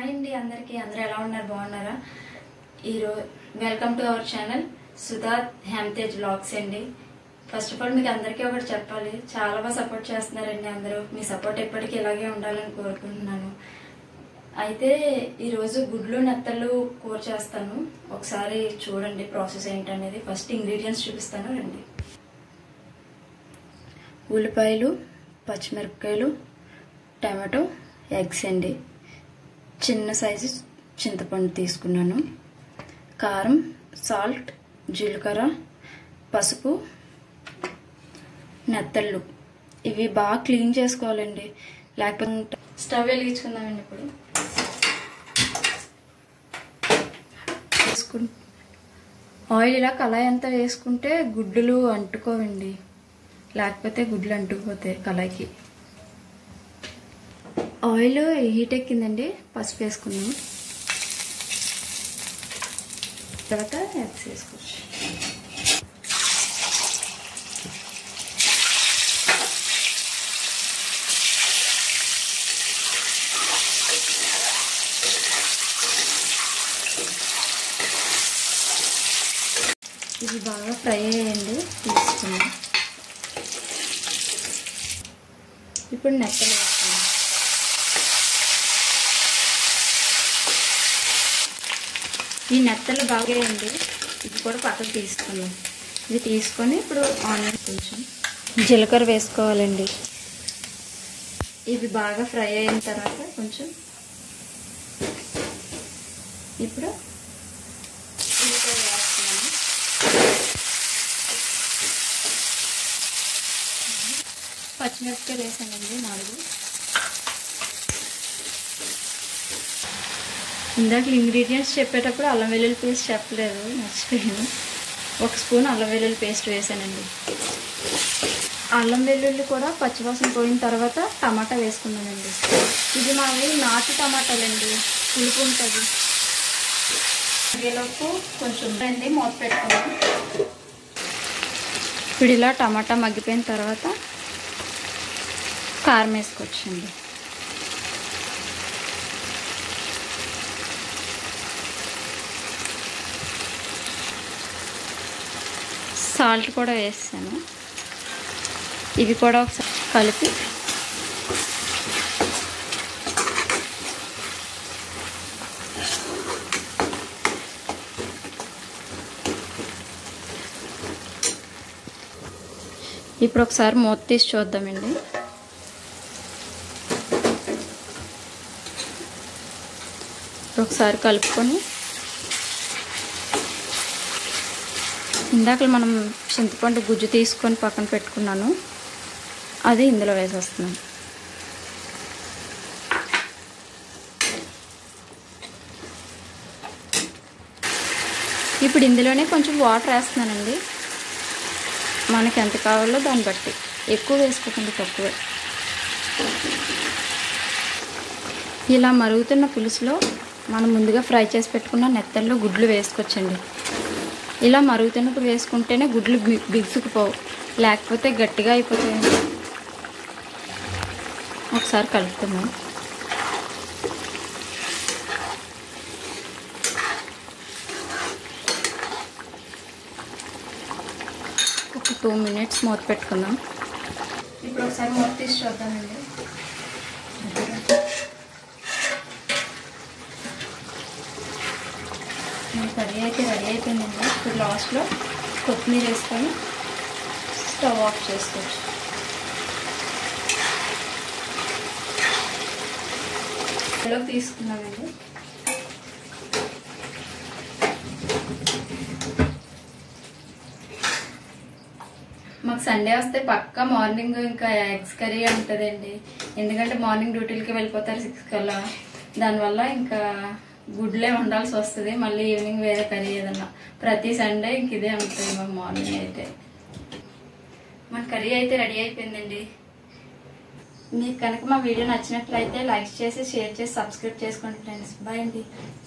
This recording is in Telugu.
హాయ్ అండి అందరికీ అందరూ ఎలా ఉన్నారు బాగున్నారా ఈరోజు welcome to our channel Sudha హ్యామ్తేజ్ బ్లాగ్స్ అండి ఫస్ట్ ఆఫ్ ఆల్ మీకు అందరికీ ఒకటి చెప్పాలి చాలా బాగా సపోర్ట్ చేస్తున్నారండి అందరూ మీ సపోర్ట్ ఎప్పటికీ ఇలాగే ఉండాలని కోరుకుంటున్నాను అయితే ఈరోజు గుడ్లు నెత్తలు కూర చేస్తాను ఒకసారి చూడండి ప్రాసెస్ ఏంటనేది ఫస్ట్ ఇంగ్రీడియంట్స్ చూపిస్తాను రండి ఉల్లిపాయలు పచ్చిమిరపకాయలు టమాటో ఎగ్స్ అండి చిన్న సైజు చింతపండు తీసుకున్నాను కారం సాల్ట్ జీలకర్ర పసుపు నెత్తళ్ళు ఇవి బాగా క్లీన్ చేసుకోవాలండి లేకపోతే స్టవ్ వెలిగించుకుందామండి ఇప్పుడు వేసుకు ఆయిల్ ఇలా కళాయి అంతా వేసుకుంటే గుడ్డులు అంటుకోవండి లేకపోతే గుడ్లు అంటుకుపోతాయి కళాయికి ఆయిల్ హీట్ ఎక్కిందండి పసుపు వేసుకున్నాం తర్వాత ఎగ్స్ వేసుకోవచ్చు ఇది బాగా ఫ్రై అయ్యండి తీసుకున్నాం ఇప్పుడు నెక్కలు వేసుకున్నాం ఈ నెత్తలు బాగా వేయండి ఇది కూడా పక్కకు తీసుకున్నాం ఇది తీసుకొని ఇప్పుడు ఆనియన్ కొంచెం జీలకర్ర వేసుకోవాలండి ఇవి బాగా ఫ్రై అయిన తర్వాత కొంచెం ఇప్పుడు ఉల్లిపాయ వేస్తున్నాను పచ్చిమిరపకాయలు వేసానండి నాలుగు ఇందాక ఇంగ్రీడియంట్స్ చెప్పేటప్పుడు అల్లం వెల్లుల్లి పేస్ట్ చెప్పలేదు మర్చిపోయాను ఒక స్పూన్ అల్లం వెల్లుల్లి పేస్ట్ వేసానండి అల్లం వెల్లుల్లి కూడా పచ్చివాసన పోయిన తర్వాత టమాటా వేసుకున్నానండి ఇది మావి నాటు టమాటాలండి పులుపు ఉంటుంది మగ్గేలోపు కొంచెం అండి మూత పెట్టుకున్నాం ఇప్పుడు ఇలా టమాటా మగ్గిపోయిన తర్వాత కారం వేసుకోవచ్చండి సాల్ట్ కూడా వేసాను ఇవి కూడా ఒకసారి కలిపి ఇప్పుడు ఒకసారి మూత తీసి చూద్దామండి ఒకసారి కలుపుకొని ఇందాక మనం చింతపండు గుజ్జు తీసుకొని పక్కన పెట్టుకున్నాను అది ఇందులో వేసేస్తున్నాను ఇప్పుడు ఇందులోనే కొంచెం వాటర్ వేస్తున్నానండి మనకి ఎంత కావాలో దాన్ని బట్టి ఎక్కువ వేసుకోకండి తక్కువే ఇలా మరుగుతున్న పులుసులో మనం ముందుగా ఫ్రై చేసి పెట్టుకున్న నెత్తల్లో గుడ్లు వేసుకోవచ్చండి ఇలా మరుగుతున్నప్పుడు వేసుకుంటేనే గుడ్లు బిగుసుకుపోవు లేకపోతే గట్టిగా అయిపోతాయండి ఒకసారి కలుపుతున్నాం ఒక టూ మినిట్స్ మూత పెట్టుకుందాం ఇప్పుడు ఒకసారి మూత తీసి చూద్దామండి కర్రీ అయితే రెడీ అయిపోయిందండి ఇప్పుడు లాస్ట్లో కొత్తిమీర వేసుకొని స్టవ్ ఆఫ్ చేసుకోవచ్చు ఇందులోకి తీసుకున్నామండి మాకు సండే వస్తే పక్కా మార్నింగ్ ఇంకా ఎగ్స్ కర్రీ ఉంటుందండి ఎందుకంటే మార్నింగ్ డ్యూటీలకి వెళ్ళిపోతారు సిక్స్ కల్లా దానివల్ల ఇంకా గుడ్లే ఉండాల్సి వస్తుంది మళ్ళీ ఈవినింగ్ వేరే కర్రీ ఏదన్నా ప్రతి సండే ఇంక ఇదే ఉంటుంది మాకు మార్నింగ్ అయితే మన కర్రీ అయితే రెడీ అయిపోయిందండి మీకు కనుక మా వీడియో నచ్చినట్లయితే లైక్ చేసి షేర్ చేసి సబ్స్క్రైబ్ చేసుకోండి ఫ్రెండ్స్ బాయ్ అండి